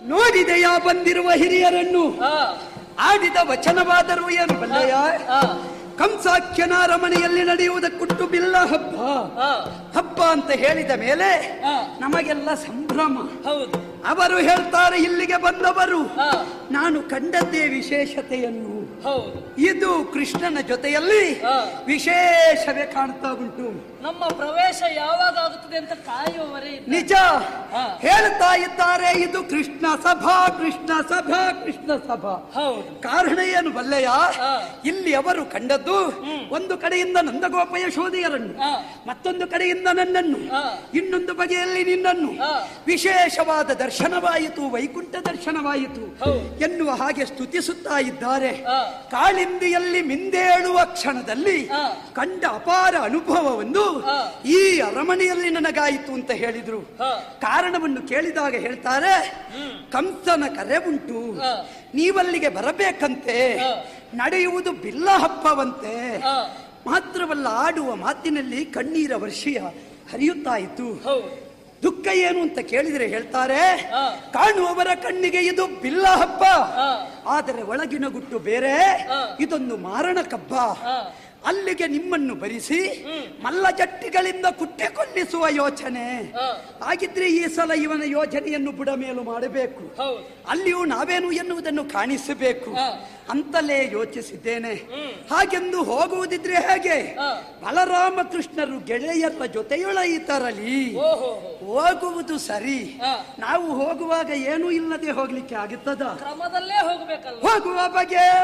ನೋಡಿದೆಯಾ ಬಂದಿರುವ ಹಿರಿಯರನ್ನು ಆ, ಆಡಿದ ವಚನವಾದರೂ ಏನು ಬಲ್ಲಯ್ಯ ಆ, ಕಂಸಾಖ್ಯನ ಅರಮನೆಯಲ್ಲಿ ನಡೆಯುವುದಕ್ಕುಟ್ಟು ಬಿಲ್ಲ ಹಬ್ಬ ಆ, ಹಬ್ಬ ಅಂತ ಹೇಳಿದ ಮೇಲೆ ಆ. ನಮಗೆಲ್ಲ ಸಂಭ್ರಮ ಹೌದು ಅವರು ಹೇಳ್ತಾರೆ ಇಲ್ಲಿಗೆ ಬಂದವರು ಆ, ನಾನು ಕಂಡದ್ದೇ ವಿಶೇಷತೆಯನ್ನು ಹೌದು ಇದು ಕೃಷ್ಣನ ಜೊತೆಯಲ್ಲಿ ಆ. ವಿಶೇಷವೇ ಕಾಣ್ತಾ ಉಂಟು ನಮ್ಮ ಪ್ರವೇಶ ಯಾವಾಗ ಆಗುತ್ತದೆ ಅಂತ ಕಾಯುವವರೇ ಇದ್ದಾರೆ. ನಿಜ ಆ. ಹೇಳ್ತಾ ಇದ್ದಾರೆ ಇದು ಕೃಷ್ಣ ಸಭಾ ಕೃಷ್ಣ ಸಭಾ ಕೃಷ್ಣ ಸಭಾ ಹೌದು ಕಾರಣ ಏನು ಬಲ್ಲೆಯ ಆ. ಇಲ್ಲಿ ಅವರು ಕಂಡದ್ದು ಒಂದು ಕಡೆಯಿಂದ ನಂದಗೋಪ ಯಶೋದೆಯರನ್ನು ಆ. ಮತ್ತೊಂದು ಕಡೆಯಿಂದ ನನ್ನನ್ನು ಆ. ಇನ್ನೊಂದು ಬಗೆಯಲ್ಲಿ ನಿನ್ನನ್ನು ಆ. ವಿಶೇಷವಾದ ದರ್ಶನವಾಯಿತು ವೈಕುಂಠ ದರ್ಶನವಾಯಿತು ಹೌದು. ಎನ್ನುವ ಹಾಗೆ ಸ್ತುತಿಸುತ್ತಾ ಇದ್ದಾರೆ ಆ. ಕಾಳಿಂದಿಯಲ್ಲಿ ಮಿಂದೇಳುವ ಕ್ಷಣದಲ್ಲಿ ಆ. ಕಂಡ ಅಪಾರ ಅನುಭವವನ್ನು ಆ. ಈ ಅರಮನೆಯಲ್ಲಿ ನನಗಾಯಿತು ಅಂತ ಹೇಳಿದ್ರು ಆ. ಕಾರಣವನ್ನು ಕೇಳಿದಾಗ ಹೇಳ್ತಾರೆ ಕಂಸನ ಕರೆ ಉಂಟು ಆ. ನೀವಲ್ಲಿಗೆ ಬರಬೇಕಂತೆ ಆ. ನಡೆಯುವುದು ಬಿಲ್ಲ ಹಬ್ಬವಂತೆ ಆ, ಮಾತ್ರವಲ್ಲ ಆಡುವ ಮಾತಿನಲ್ಲಿ ಕಣ್ಣೀರ ವರ್ಷಿಯ ಹರಿಯುತ್ತಾ ಇತ್ತು ಹೌದು ದುಃಖ ಏನು ಅಂತ ಕೇಳಿದ್ರೆ ಹೇಳ್ತಾರೆ ಆ. ಕಾಣುವವರ ಕಣ್ಣಿಗೆ ಇದು ಬಿಲ್ಲ ಹಬ್ಬ ಆ. ಆದರೆ ಒಳಗಿನ ಗುಟ್ಟು ಬೇರೆ ಆ. ಇದೊಂದು ಮಾರಣ ಕಬ್ಬ ಆ. ಅಲ್ಲಿಗೆ ನಿಮ್ಮನ್ನು ಬರಿಸಿ ಮಲ್ಲ ಜಟ್ಟಿಗಳಿಂದ ಕುಟ್ಟೆ ಕೊಲ್ಲಿಸುವ ಯೋಚನೆ ಆ. ಹಾಗಿದ್ರೆ ಈ ಸಲ ಇವನ ಯೋಜನೆಯನ್ನು ಬುಡಮೇಲು ಮಾಡಬೇಕು ಹೌದು ಅಲ್ಲಿಯೂ ನಾವೇನು ಎನ್ನುವುದನ್ನು ಕಾಣಿಸಬೇಕು ಆ. ಅಂತಲೇ ಯೋಚಿಸಿದ್ದೇನೆ ಹಾಗೆಂದು ಹೋಗುವುದಿದ್ರೆ ಹೇಗೆ ಆ. ಬಲರಾಮ ಕೃಷ್ಣರು ಗೆಳೆಯರ ಜೊತೆಯೊಳಯಿತರಲಿ ಓಹೋ ಹೋಗುವುದು ಸರಿ ಆ. ನಾವು ಹೋಗುವಾಗ ಏನೂ ಇಲ್ಲದೆ ಹೋಗ್ಲಿಕ್ಕೆ ಆಗುತ್ತದ ಕ್ರಮದಲ್ಲೇ ಹೋಗ್ಬೇಕಲ್ವ ಹೋಗುವ ಬಗೆ